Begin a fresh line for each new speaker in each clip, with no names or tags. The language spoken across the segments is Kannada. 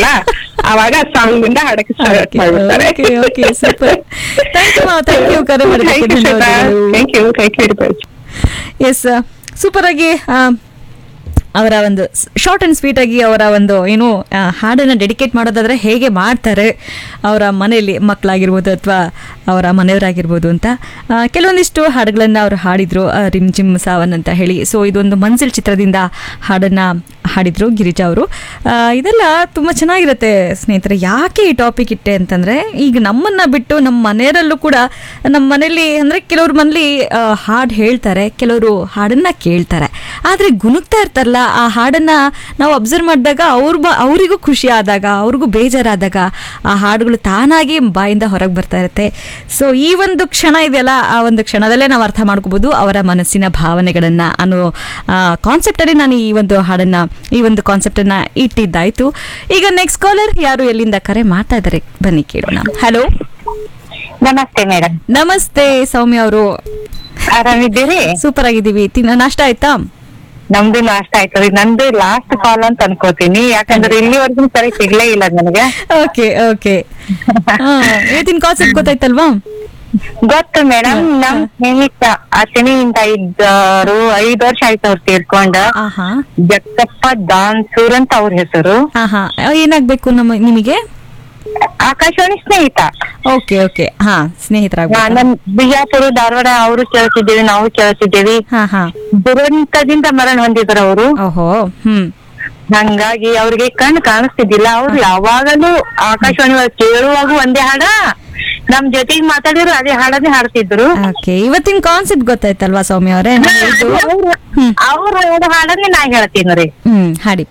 ಇರ್ತಾರಲ್ಲ ಅವಾಗ ಸಾಂಗ್ ಇಂದ ಹಾಡಕ್ಕೆ ಸ್ಟಾರ್ಟ್ ಮಾಡ್ಬಿಡ್ತಾರೆ
okay okay super thank you thank you ಕರೆ
thank you Shweta thank you thank you very much
yes super ಆಗಿ ಆ, ಅವರ ಒಂದು ಶಾರ್ಟ್ ಅಂಡ್ ಸ್ವೀಟ್ ಆಗಿ ಅವರ ಒಂದು ಏನು ಆ, ಹಾಡನ್ನ ಡೆಡಿಕೇಟ್ ಮಾಡೋದಾದ್ರೆ ಹೇಗೆ ಮಾಡ್ತಾರೆ ಅವರ ಮನೆಯಲ್ಲಿ ಮಕ್ಕಳಾಗಿರ್ಬೋದು ಅಥವಾ ಅವರ ಮನೆಯವರಾಗಿರ್ಬೋದು ಅಂತ ಆ, ಕೆಲವೊಂದಿಷ್ಟು ಹಾಡುಗಳನ್ನು ಅವರು ಹಾಡಿದ್ರು ಆ, ರಿಮ್ ಜಿಮ್ ಸಾವನ್ ಅಂತ ಹೇಳಿ ಸೊ ಇದೊಂದು ಮನ್ಸಿಲ್ ಚಿತ್ರದಿಂದ ಹಾಡನ್ನ ಹಾಡಿದ್ರು ಗಿರಿಜಾ ಅವರು ಆ, ಇದೆಲ್ಲ ತುಂಬ ಚೆನ್ನಾಗಿರುತ್ತೆ ಸ್ನೇಹಿತರೆ ಯಾಕೆ ಈ ಟಾಪಿಕ್ ಇಟ್ಟೆ ಅಂತಂದ್ರೆ ಈಗ ನಮ್ಮನ್ನ ಬಿಟ್ಟು ನಮ್ಮ ಮನೆಯರಲ್ಲೂ ಕೂಡ ನಮ್ಮ ಮನೆಯಲ್ಲಿ ಅಂದ್ರೆ ಕೆಲವ್ರ ಮನೇಲಿ ಹಾಡು ಹೇಳ್ತಾರೆ ಕೆಲವರು ಹಾಡನ್ನ ಕೇಳ್ತಾರೆ ಆದ್ರೆ ಗುನುಗ್ತಾ ಇರ್ತಾರಲ್ಲ ಆ ಹಾಡನ್ನ ನಾವು ಅಬ್ಸರ್ವ್ ಮಾಡಿದಾಗ ಅವ್ರ ಬ ಅವರಿಗೂ ಖುಷಿ ಆದಾಗ ಅವ್ರಿಗೂ ಬೇಜಾರಾದಾಗ ಆ ಹಾಡುಗಳು ತಾನಾಗಿ ಬಾಯಿಂದ ಹೊರಗೆ ಬರ್ತಾ ಇರುತ್ತೆ ಸೊ ಈ ಒಂದು ಕ್ಷಣ ಇದೆಯಲ್ಲ ಆ ಒಂದು ಕ್ಷಣದಲ್ಲೇ ನಾವು ಅರ್ಥ ಮಾಡ್ಕೋಬಹುದು ಅವರ ಮನಸ್ಸಿನ ಭಾವನೆಗಳನ್ನ ಅನ್ನೋ ಕಾನ್ಸೆಪ್ಟ್ ಅಲ್ಲಿ ನಾನು ಈ ಒಂದು ಹಾಡನ್ನ ಈ ಒಂದು ಕಾನ್ಸೆಪ್ಟ್ ಅನ್ನ ಇಟ್ಟಿದ್ದಾಯ್ತು ಈಗ ನೆಕ್ಸ್ಟ್ ಕಾಲರ್ ಯಾರು ಎಲ್ಲಿಂದ ಕರೆ ಮಾಡ್ತಾ ಇದ್ದಾರೆ ಬನ್ನಿ ಕೇಳೋಣ ಹಲೋ
ನಮಸ್ತೆ ಮೇಡಮ್
ನಮಸ್ತೆ ಸೌಮ್ಯ ಅವರು
ಆರಾಮಿದ್ದೀರಿ
ಸೂಪರ್ ಆಗಿದ್ದೀವಿ ತಿನ್ನ ನಾಷ್ಟ ಆಯ್ತಾ
ನಮ್ದು ನಾಷ್ಟ ಆಯ್ತು ರೀ ನಂದು ಲಾಸ್ಟ್ ಕಾಲ್ ಅಂತ ಅನ್ಕೋತೀನಿ ಯಾಕಂದ್ರೆ ಇಲ್ಲಿವರೆಗೂ ಸರಿ ಸಿಗ್ಲೇ ಇಲ್ಲ ನನಗೆ
ಓಕೆ ಓಕೆ ಇವತ್ತಿನ ಕಾನ್ಸೆಪ್ಟ್ ಗೊತ್ತಾಯ್ತಲ್ವಾ
ಗೊತ್ತು ಮೇಡಮ್ ನಮ್ ಸ್ನೇಹಿತ ಅತನಿಯಿಂದ ಇದ್ದರು ಐದ್ ವರ್ಷ ಆಯ್ತು ಅವ್ರು ತೀರ್ಕೊಂಡ
ಆಹಾ
ಜಗತ್ತಪ್ಪ ದಾನ್ಸೂರ್ ಅಂತ ಅವ್ರ ಹೆಸರು
ಹಾ ಹಾ ಏನಾಗ್ಬೇಕು ನಮ್ಮ ನಿಮಗೆ
ಆಕಾಶವಾಣಿ ಸ್ನೇಹಿತ
ಓಕೆ ಓಕೆ ಹಾ
ಹಾ,
ಸ್ನೇಹಿತರಾಗ್ಬೇಕು
ನಮ್ ಬಿಜಾಪುರ ಧಾರವಾಡ ಅವರು ಕೇಳ್ತಿದ್ದೇವೆ ನಾವು ಕೇಳ್ತಿದ್ದೇವಿ
ಹಾ ಹಾ
ದುರಂತದಿಂದ ಮರಣ ಹೊಂದಿದ್ರು ಅವರು
ಓಹೋ ಹ್ಮ್
ಹಂಗಾಗಿ ಅವ್ರಿಗೆ ಕಣ್ ಕಾಣಿಸ್ತಿದ್ದಿಲ್ಲ ಅವ್ರು ಯಾವಾಗಲೂ ಆಕಾಶವಾಣಿ ಒಳಗ್ ಕೇಳುವಾಗ ಒಂದೇ ಹಾಡ ನಮ್ ಜೊತೆಗ್ ಮಾತಾಡಿದ್ರು ಅದೇ ಹಾಡನ್ನೇ ಹಾಡ್ತಿದ್ರು
ಓಕೆ ಇವತ್ತಿನ ಕಾನ್ಸೆಪ್ಟ್ ಗೊತ್ತಾಯ್ತಲ್ವಾ ಸೌಮ್ಯ ಅವರೇ ಹ್ಮ್.
ಅವ್ರ ಹೇಳೋ ಹಾಡನ್ನೇ ನಾ ಹೇಳ್ತೀನಿ ರೀ
ಹ್ಮ್ ಹಾಡಿಪ್ಪ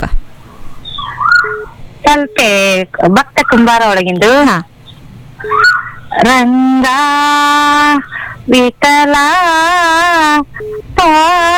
ಸ್ವಲ್ಪ ಭಕ್ತ ಕುಂಬಾರ ಒಳಗಿಂದು
ಹಾ
ರಂಗ ವಿಠಲ